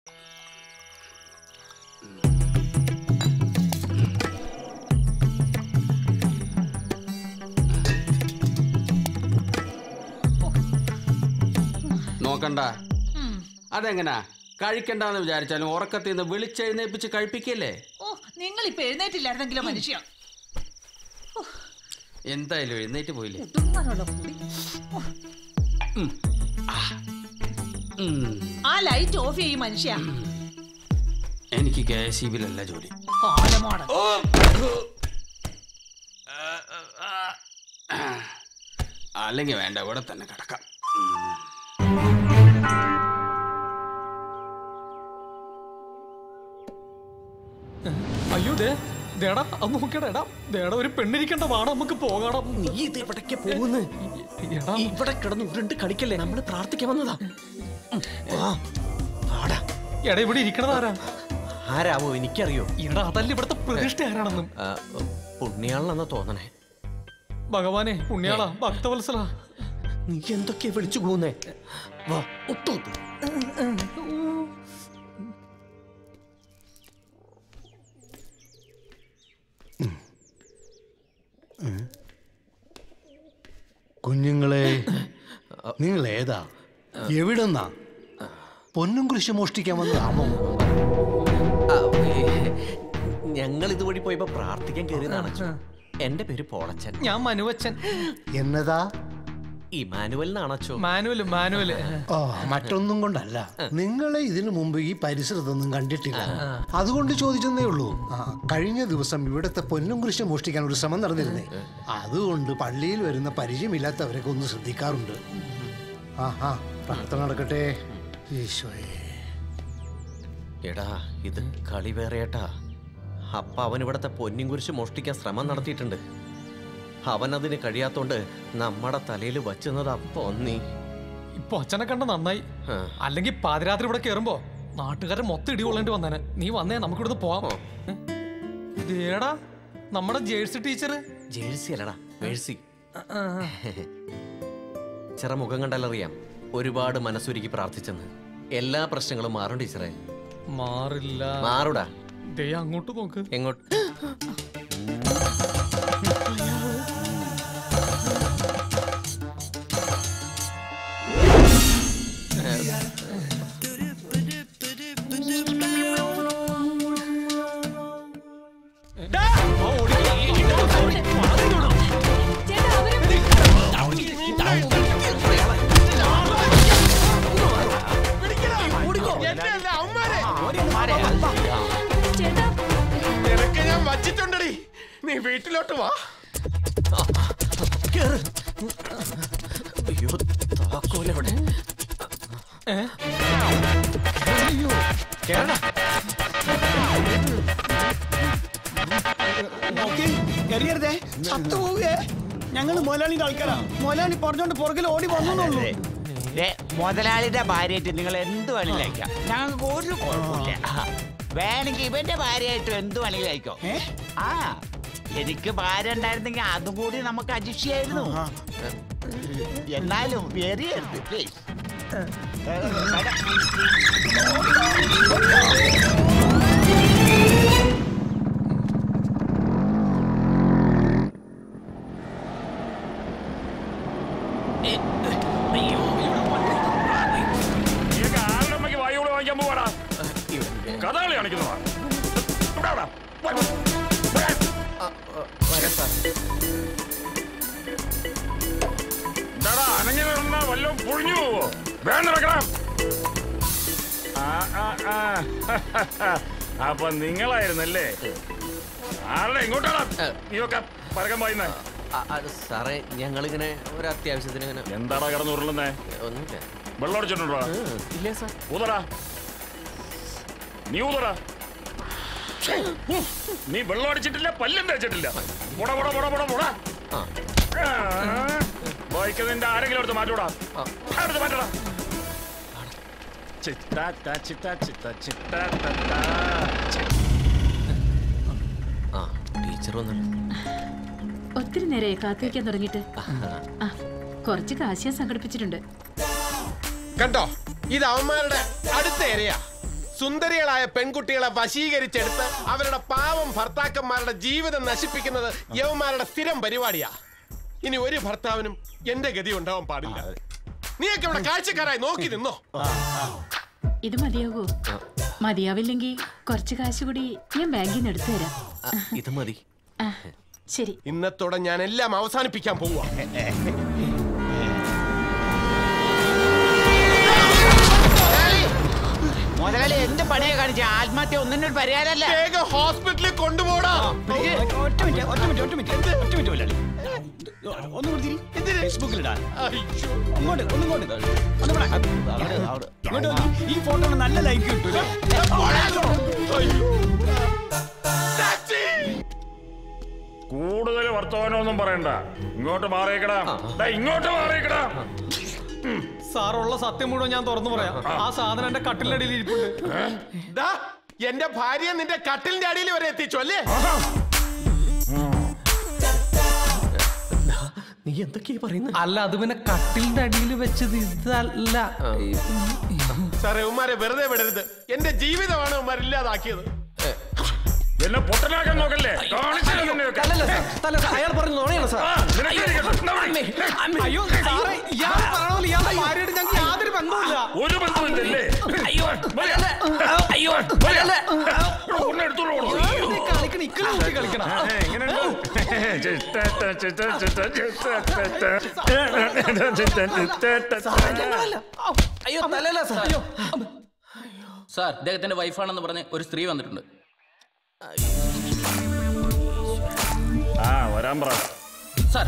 നോക്കണ്ട അതെങ്ങനാ കഴിക്കണ്ടെന്ന് വിചാരിച്ചാലും ഉറക്കത്തിൽ നിന്ന് വിളിച്ചെഴുന്നേപ്പിച്ച് കഴിപ്പിക്കല്ലേ ഓ നിങ്ങൾ ഇപ്പൊ എഴുന്നേറ്റില്ലായിരുന്നെങ്കിലോ മനുഷ്യ എന്തായാലും എഴുന്നേറ്റ് പോയില്ലേ ഒടുങ്ങാനുള്ള കൂടി ഓ, ഉം. ആ ലൈറ്റ് ഓഫ് ചെയ്യും മനുഷ്യ എനിക്ക് കെ എസ് ബിയിലല്ല ജോലി കാലമാണ് അല്ലെങ്കിൽ വേണ്ട ഇവിടെ തന്നെ കിടക്കാം അയ്യോ ദേ ദേടാ അത് നോക്കിയടാ എടാ ദേടാ ഒരു പെണ്ണിരിക്കണ്ട വാടാ നമുക്ക് പോകണം നീ ഇത് ഇവിടേക്ക് പോകുന്നു എടാ ഇവിടെ കിടന്ന് ഉരുണ്ട് കളിക്കല്ലേ നമ്മള് പ്രാർത്ഥിക്കാൻ വന്നതാ ആ, ആടാ. എടാ ഇവിടെ ഇരിക്കണത് ആരാ ആരാവോ എനിക്കറിയോ എടാ അതല്ല ഇവിടുത്തെ പ്രതിഷ്ഠ ആരാണെന്നും ആ, പുണ്യാളെന്നാ തോന്നണേ ഭഗവാനെ പുണ്യാളാ ഭക്തവത്സല നീ എന്തൊക്കെയാ വിളിച്ചു പോകുന്നേ വാ ഒത്തൊത്ത് കുഞ്ഞുങ്ങളെ നിങ്ങൾ ഏതാ എവിടെന്നാ പൊന്നും കുരിശ് മോഷ്ടിക്കാൻ വന്നതാമോ ഞങ്ങൾ ഇതുവഴി പോയപ്പോ പ്രാർത്ഥിക്കാൻ കയറിയതാണ് എന്റെ പേര് പോളച്ചൻ ഞാൻ മനുവച്ചൻ എന്നതാ ഇമാനുവൽ എന്നാണച്ചോ മാനുവല് മാനുവല് ആ മറ്റൊന്നും കൊണ്ടല്ല നിങ്ങളെ ഇതിനു മുമ്പ് ഈ പരിസരത്തൊന്നും കണ്ടിട്ടില്ല അതുകൊണ്ട് ചോദിച്ചെന്നേ ഉള്ളൂ ആ കഴിഞ്ഞ ദിവസം ഇവിടുത്തെ പൊന്നും കുരിശ് മോഷ്ടിക്കാൻ ഒരു ശ്രമം നടന്നിരുന്നേ അതുകൊണ്ട് പള്ളിയിൽ വരുന്ന പരിചയമില്ലാത്തവരൊക്കെ ഒന്ന് ശ്രദ്ധിക്കാറുണ്ട് ആ ആ പ്രാർത്ഥന നടക്കട്ടെ ഈശോയെ എടാ ഇത് കളി വേറെയാട്ടാ അപ്പ അവൻ ഇവിടത്തെ പൊന്നിൻ കുരിശ് മോഷ്ടിക്കാൻ ശ്രമം നടത്തിയിട്ടുണ്ട് അവൻ അതിന് കഴിയാത്തോണ്ട് നമ്മുടെ തലയിൽ വച്ചുന്നതാ പൊന്നി ഇപ്പൊ അച്ഛനെ കണ്ട നന്നായി ആ. അല്ലെങ്കിൽ പാതിരാത്രി ഇവിടെ കേറുമ്പോ നാട്ടുകാരെ മൊത്തം ഇടി കൊള്ളേണ്ടി വന്നേനെ നീ വന്നേ നമുക്ക് ഇവിടുന്ന് പോവാം ദേടാ നമ്മുടെ ജേഴ്സി ടീച്ചർ ജേഴ്സി അല്ലടാ മേഴ്സി ചിറ മുഖം കണ്ടാലറിയാം ഒരുപാട് മനസ്സുരുക്കി പ്രാർത്ഥിച്ചെന്ന് എല്ലാ പ്രശ്നങ്ങളും മാറും ടീച്ചറെ മാറില്ല മാറുടാ ദേ അങ്ങോട്ട് നോക്ക് എങ്ങോട്ട് നിനക്ക് ഞാൻ വച്ചിട്ടുണ്ടടി നീ വീട്ടിലോട്ട് വാ അയ്യോ താക്കോലെവിടെ എറിയരുതേ ചത്തുപോവുകയെ ഞങ്ങൾ മൊലാളിന്റെ ആൾക്കാരാ മൊലാളി പറഞ്ഞോണ്ട് പുറകിൽ ഓടി വന്നോളൂ ദേ, മുതലാളിയുടെ ഭാര്യയായിട്ട് നിങ്ങൾ എന്ത് വേണമെങ്കിലും അയക്കാം ഞങ്ങൾക്ക് ഒരു കുഴപ്പമില്ല വേണമെങ്കിൽ ഇവന്റെ ഭാര്യയായിട്ട് എന്ത് വേണമെങ്കിലും അയക്കോ ആ എനിക്ക് ഭാര്യ ഉണ്ടായിരുന്നെങ്കിൽ അതും കൂടി നമുക്ക് അഡ്ജസ്റ്റ് ചെയ്യായിരുന്നു എന്നാലും എറിയരുത് പ്ലീസ് നീയൊക്കെ ആരുടെ അമ്മയ്ക്ക് വായുകൂടെ വാങ്ങിക്കാൻ പോവാടാ കഥകളി കാണിക്കുന്നതാ ഇവിടെ വാടാ. വാ. എന്താടാ അനങ്ങി നിന്ന വല്ലതും പൊഴിഞ്ഞു പോവോ വേണ്ട നടക്കണം ആ, ആ, ആ. അപ്പൊ നിങ്ങളായിരുന്നല്ലേ ആരുടെ എങ്ങോട്ടാടാ നീയൊക്കെ പരക്കം പായുന്നേ അ- അത് സാറേ ഞങ്ങളിങ്ങനെ ഒരു അത്യാവശ്യത്തിന് ഇങ്ങനെ എന്താടാ കിടന്ന് ഉരുളുന്നേ ഒന്നുമില്ല വെള്ളം അടിച്ചിട്ടുണ്ടോ ഉം, ഇല്ല സാർ ഊതടാ നീ ഊതടാ ഛേ, ഉം. നീ വെള്ളം അടിച്ചിട്ടില്ല പല്ലും തേച്ചിട്ടില്ല മുട മുട മുട മുട മുട ആ ബൈക്ക് നിന്റെ ആരെങ്കിലും എടുത്ത് മാറ്റൂടാ എടുത്ത് മാറ്റടാ ചിത്താ ടാ ചിത്താ ചിത്താ ചിത്താ ടാ ടാ. ഛെ, ആ ടീച്ചർ വന്നിട്ടുണ്ട് ഒത്തിരി നേരമായി കാത്തിരിക്കാൻ തുടങ്ങിയിട്ട് ആ കുറച്ച് കാശിയ സംഘടിപ്പിച്ചിട്ടുണ്ട് കണ്ടോ ഇത് അവന്മാരുടെ അടുത്ത ഏരിയ സുന്ദരികളായ പെൺകുട്ടികളെ വശീകരിച്ചെടുത്ത് അവരുടെ പാവം ഭർത്താക്കന്മാരുടെ ജീവിതം നശിപ്പിക്കുന്നത് യവന്മാരുടെ സ്ഥിരം പരിപാടിയാ ഇനി ഒരു ഭർത്താവിനും എന്റെ ഗതി ഉണ്ടാവാൻ പാടില്ല നീയൊക്കെ ഇവിടെ കാഴ്ചക്കാരായി നോക്കി നിന്നോ ഇത് മതിയാകൂ മതിയാവില്ലെങ്കിൽ കുറച്ച് കാശ് കൂടി ഞാൻ ബാങ്കിൽ നിന്ന് എടുത്തു തരാം ഇത് മതി ആ, ശരി ഇന്നത്തോടെ ഞാൻ എല്ലാം അവസാനിപ്പിക്കാൻ പോവാ മുതലാളി എന്ത് പണിയാ കാണിച്ച ആത്മഹത്യ ഒന്നിനും ഒരു പരിഹാരമല്ല വേഗം ഹോസ്പിറ്റലിൽ കൊണ്ടുപോടാ ഒറ്റ മിനിറ്റ് ഒറ്റ മിനിറ്റ് ഒറ്റ മിനിറ്റ് ഒറ്റ മിനിറ്റ് മുതലാളി ഒന്ന് കൊടുത്തിരി ഫേസ്ബുക്കിലിടാൻ അങ്ങോട്ട് ഒന്നിങ്ങോട്ട് ഒന്ന് ഇവിടെ. ഇങ്ങോട്ട് നോക്കി. ഈ ഫോട്ടോ നല്ല ലൈക്ക് കിട്ടൂലേ കൂടുതൽ വർത്തമാനമൊന്നും പറയണ്ട ഇങ്ങോട്ട് മാറിയേക്കടാ ദാ ഇങ്ങോട്ട് മാറിയേക്കടാ സാറുള്ള സത്യം മുഴുവൻ ഞാൻ തുറന്നു പറയാം ആ സാധനം എന്റെ കട്ടിലിന്റെ അടിയിൽ ഇരിപ്പുണ്ട് ദാ, എന്റെ ഭാര്യ നിന്റെ കട്ടിലിന്റെ അടിയിൽ വരെ എത്തിച്ചു അല്ലേ നീ എന്തൊക്കെയാ പറയുന്നത് അല്ല അത് പിന്നെ കട്ടിലിന്റെ അടിയിൽ വെച്ചത് ഇതല്ല സാറേ ഉമ്മാരെ വെറുതെ വിടരുത് എന്റെ ജീവിതമാണ് ഉമ്മാർ ഇല്ലാതാക്കിയത് എന്നെ പൊട്ടനാക്കാൻ നോക്കല്ലേ കാണിച്ചില്ല നിന്നെയൊക്കെ. അയാൾ പറഞ്ഞു നോണയാണ് സാർ ആ, നിനക്ക് ഇരിക്കട്ടെ. എന്നാ വിളി. അയ്യോ സാറേ ഇയാൾ പറയണ പോലെ ഇയാളുടെ ഭാര്യയായിട്ട് ഞങ്ങൾക്ക് യാതൊരു ബന്ധവുമില്ല ഒരു ബന്ധമില്ലല്ലേ അയ്യോ അയ്യോ ഒന്ന് എടുത്തോളൂ നീ കളിക്കണം ഇക്കളി നോക്കി കളിക്കണം അയ്യോ തലല്ല സാർ അയ്യോ സാർ ഇദ്ദേഹത്തിന്റെ വൈഫാണെന്ന് പറഞ്ഞ് ഒരു സ്ത്രീ വന്നിട്ടുണ്ട് ആ വരാൻ പറ സാർ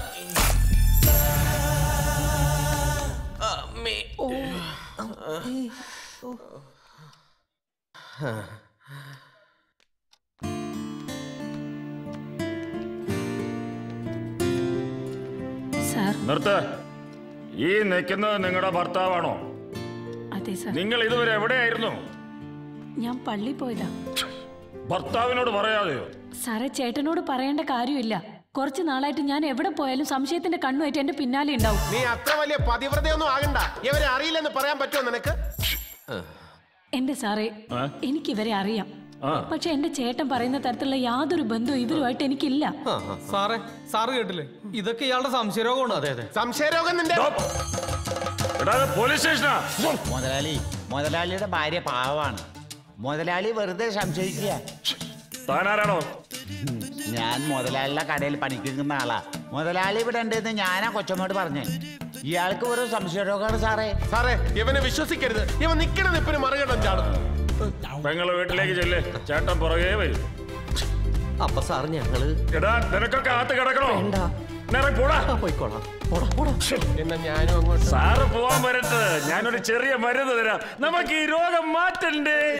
സാർ നിർത്ത് ഈ നിൽക്കുന്നത് നിങ്ങളുടെ ഭർത്താവാണോ അതെ സാർ നിങ്ങൾ ഇതുവരെ എവിടെയായിരുന്നു ഞാൻ പള്ളി പോയതാ ഭർത്താവിനോട് പറയാതെയോ സാറേ ചേട്ടനോട് പറയേണ്ട കാര്യമില്ല കുറച്ച് നാളായിട്ട് ഞാൻ എവിടെ പോയാലും സംശയത്തിന്റെ കണ്ണുമായിട്ട് എന്റെ പിന്നാലെ ഉണ്ടാവും നീ അത്ര വലിയ പതിവ്രതയൊന്നും ആകണ്ട ഇവരെ അറിയില്ലെന്ന് പറയാൻ പറ്റുമോ നിനക്ക് എന്റെ സാറേ എനിക്ക് ഇവരെ അറിയാം പക്ഷെ എന്റെ ചേട്ടൻ പറയുന്ന തരത്തിലുള്ള യാതൊരു ബന്ധവും ഇവരുമായിട്ട് എനിക്കില്ല സാറേ സാറ് കേട്ടില്ലേ ഇതൊക്കെ ഇയാളുടെ സംശയരോഗമാണ് അതെ അതെ സംശയരോഗം നിന്റെ എടാ ഇത് പോലീസ് സ്റ്റേഷനാ മുതലാളി മുതലാളിയുടെ ഭാര്യ പാവാണ് മുതലാളി വെറുതെ സംശയിക്കുക താനാരാണോ ഞാൻ മുതലാളിയുടെ കടയിൽ പണിക്ക് നിൽക്കുന്ന ആളാ മുതലാളി ഇവിടെ ഉണ്ടെന്ന് ഞാനാ കൊച്ചമ്മോട് പറഞ്ഞേ ഇയാൾക്ക് ഒരു സംശയരോഗമാണ് സാറേ സാറേ ഇവനെ വിശ്വസിക്കരുത് ഇവൻ നിക്കണ നിപ്പിന് മറികടം ചാടും പെങ്ങള് വീട്ടിലേക്ക് ചെല്ലേ ചേട്ടൻ പുറകെ വരും അപ്പൊ സാർ ഞങ്ങള് എടാ നിനക്കൊക്കെ അകത്ത് കിടക്കണോ നേരെ പോടാ പോയിക്കോളാം പോടാ പോടാ എന്നാ ഞാനും അങ്ങോട്ട് സാറ് പോവാൻ വരട്ടെ ഞാനൊരു ചെറിയ മരുന്ന് തരാം നമുക്ക് ഈ രോഗം മാറ്റണ്ടേ